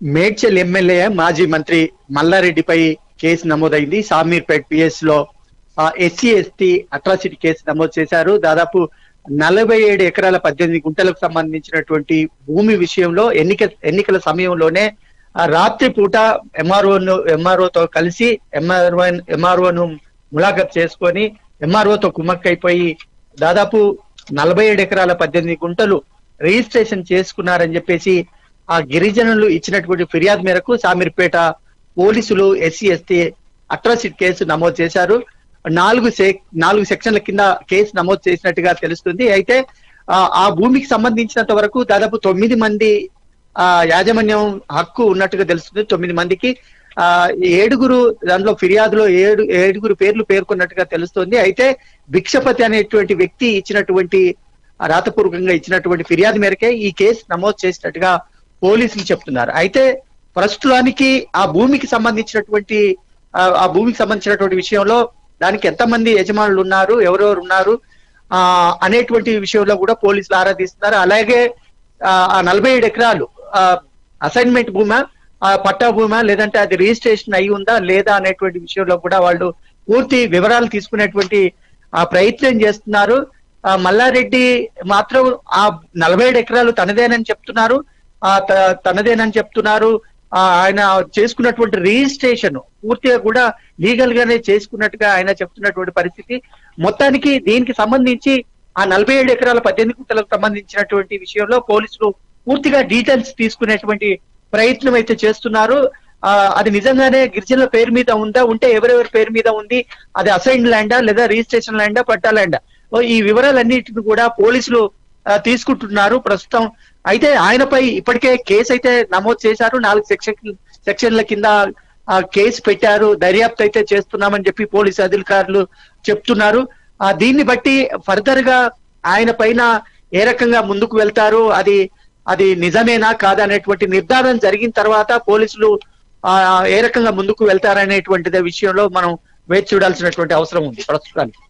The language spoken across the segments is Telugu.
మేడ్చల్ ఎమ్మెల్యే మాజీ మంత్రి మల్లారెడ్డిపై కేసు నమోదైంది సామీర్పేట్ పిఎస్ లో ఎస్సీ ఎస్టీ అట్రాసిటీ కేసు నమోదు చేశారు దాదాపు నలభై ఏడు ఎకరాల పద్దెనిమిది గుంటలకు సంబంధించినటువంటి భూమి విషయంలో ఎన్నిక ఎన్నికల సమయంలోనే ఆ రాత్రి పూట ఎంఆర్ఓను ఎంఆర్ఓతో కలిసి ఎంఆర్ఓ ఎంఆర్ఓను ములాఖత్ చేసుకొని ఎంఆర్ఓతో కుమ్మక్కైపోయి దాదాపు నలభై ఏడు ఎకరాల పద్దెనిమిది గుంటలు రిజిస్ట్రేషన్ చేసుకున్నారని చెప్పేసి ఆ గిరిజనులు ఇచ్చినటువంటి ఫిర్యాదు మేరకు సామీర్పేట పోలీసులు ఎస్సీ ఎస్టీ అట్రాసిటీ కేసు నమోదు చేశారు నాలుగు సెక్ నాలుగు సెక్షన్ల కింద కేసు నమోదు చేసినట్టుగా తెలుస్తుంది అయితే ఆ, ఆ భూమికి సంబంధించినంత వరకు దాదాపు తొమ్మిది మంది ఆ యాజమాన్యం హక్కు ఉన్నట్టుగా తెలుస్తుంది తొమ్మిది మందికి ఆ ఏడుగురు దాంట్లో ఫిర్యాదులో ఏడు ఏడుగురు పేర్లు పేర్కొన్నట్టుగా తెలుస్తుంది అయితే భిక్షపతి అనేటువంటి వ్యక్తి ఇచ్చినటువంటి ఆ రాతపూర్వకంగా ఇచ్చినటువంటి ఫిర్యాదు మేరకే ఈ కేసు నమోదు చేసినట్టుగా పోలీసులు చెప్తున్నారు అయితే ప్రస్తుతానికి ఆ భూమికి సంబంధించినటువంటి ఆ ఆ భూమికి సంబంధించినటువంటి విషయంలో దానికి ఎంతమంది యజమానులు ఉన్నారు ఎవరెవరు ఉన్నారు ఆ అనేటువంటి విషయంలో కూడా పోలీసులు ఆరాధిస్తున్నారు అలాగే ఆ ఆ నలభై ఏడు ఎకరాలు ఆ అసైన్మెంట్ భూమా ఆ పట్టా భూమా లేదంటే అది రిజిస్ట్రేషన్ అయి ఉందా లేదా అనేటువంటి విషయంలో కూడా వాళ్ళు పూర్తి వివరాలు తీసుకునేటువంటి ఆ ప్రయత్నం చేస్తున్నారు ఆ మల్లారెడ్డి మాత్రం ఆ నలభై ఏడు ఎకరాలు తనదేనని చెప్తున్నారు ఆ త- తనదేనని చెప్తున్నారు ఆ ఆయన చేసుకున్నటువంటి రిజిస్ట్రేషన్ పూర్తిగా కూడా లీగల్ గానే చేసుకున్నట్టుగా ఆయన చెప్తున్నటువంటి పరిస్థితి మొత్తానికి దీనికి సంబంధించి ఆ నలభై ఏడు ఎకరాల పద్దెనిమిది గుంటలకు సంబంధించినటువంటి విషయంలో పోలీసులు పూర్తిగా డీటెయిల్స్ తీసుకునేటువంటి ప్రయత్నం అయితే చేస్తున్నారు ఆ అది నిజంగానే గిరిజనుల పేరు మీద ఉందా ఉంటే ఎవరెవరి పేరు మీద ఉంది అది అసైన్ ల్యాండా లేదా రిజిస్ట్రేషన్ ల్యాండా పట్టా ల్యాండా ఓ, ఈ వివరాలన్నిటిని కూడా పోలీసులు ఆ, తీసుకుంటున్నారు ప్రస్తుతం అయితే ఆయనపై ఇప్పటికే కేసు అయితే నమోదు చేశారు నాలుగు సెక్షన్ సెక్షన్ల కింద ఆ కేసు పెట్టారు దర్యాప్తు అయితే చేస్తున్నామని చెప్పి పోలీసు అధికారులు చెప్తున్నారు ఆ దీన్ని బట్టి ఫర్దర్ గా ఆయన పైన ఏ రకంగా ముందుకు వెళ్తారు అది అది నిజమేనా కాదా అనేటువంటి నిర్ధారణ జరిగిన తర్వాత పోలీసులు ఆ ఏ రకంగా ముందుకు వెళ్తారనేటువంటి విషయంలో మనం వేచి చూడాల్సినటువంటి అవసరం ఉంది ప్రస్తుతానికి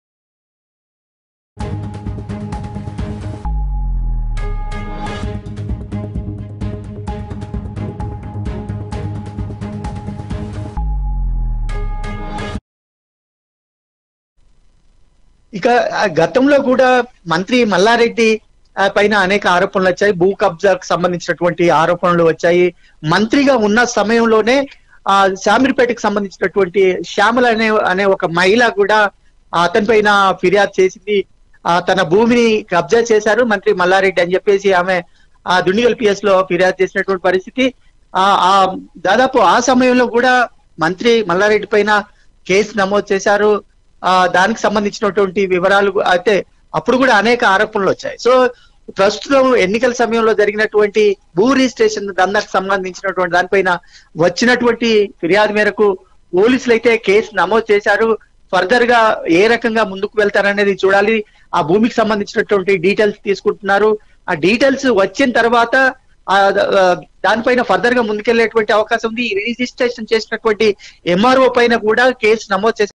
ఇక ఆ గతంలో కూడా మంత్రి మల్లారెడ్డి ఆ, పైన అనేక ఆరోపణలు వచ్చాయి భూ కబ్జాకు సంబంధించినటువంటి ఆరోపణలు వచ్చాయి మంత్రిగా ఉన్న సమయంలోనే ఆ శామిరిపేటకు సంబంధించినటువంటి శ్యామల అనే అనే ఒక మహిళ కూడా అతని పైన ఫిర్యాదు చేసింది ఆ తన భూమిని కబ్జా చేశారు మంత్రి మల్లారెడ్డి అని చెప్పేసి ఆమె ఆ దుండిగల్ పిఎస్ లో ఫిర్యాదు చేసినటువంటి పరిస్థితి ఆ ఆ దాదాపు ఆ సమయంలో కూడా మంత్రి మల్లారెడ్డి పైన కేసు నమోదు చేశారు ఆ దానికి సంబంధించినటువంటి వివరాలు అయితే అప్పుడు కూడా అనేక ఆరోపణలు వచ్చాయి సో ప్రస్తుతం ఎన్నికల సమయంలో జరిగినటువంటి భూ రిజిస్ట్రేషన్ దందాకు సంబంధించినటువంటి దానిపైన వచ్చినటువంటి ఫిర్యాదు మేరకు పోలీసులు అయితే కేసు నమోదు చేశారు ఫర్దర్ గా ఏ రకంగా ముందుకు వెళ్తారనేది చూడాలి ఆ భూమికి సంబంధించినటువంటి డీటెయిల్స్ తీసుకుంటున్నారు ఆ డీటెయిల్స్ వచ్చిన తర్వాత ఆ ఆ, దానిపైన ఫర్దర్ గా ముందుకెళ్లేటువంటి అవకాశం ఉంది ఈ రిజిస్ట్రేషన్ చేసినటువంటి ఎంఆర్ఓ పైన కూడా కేసు నమోదు చేసే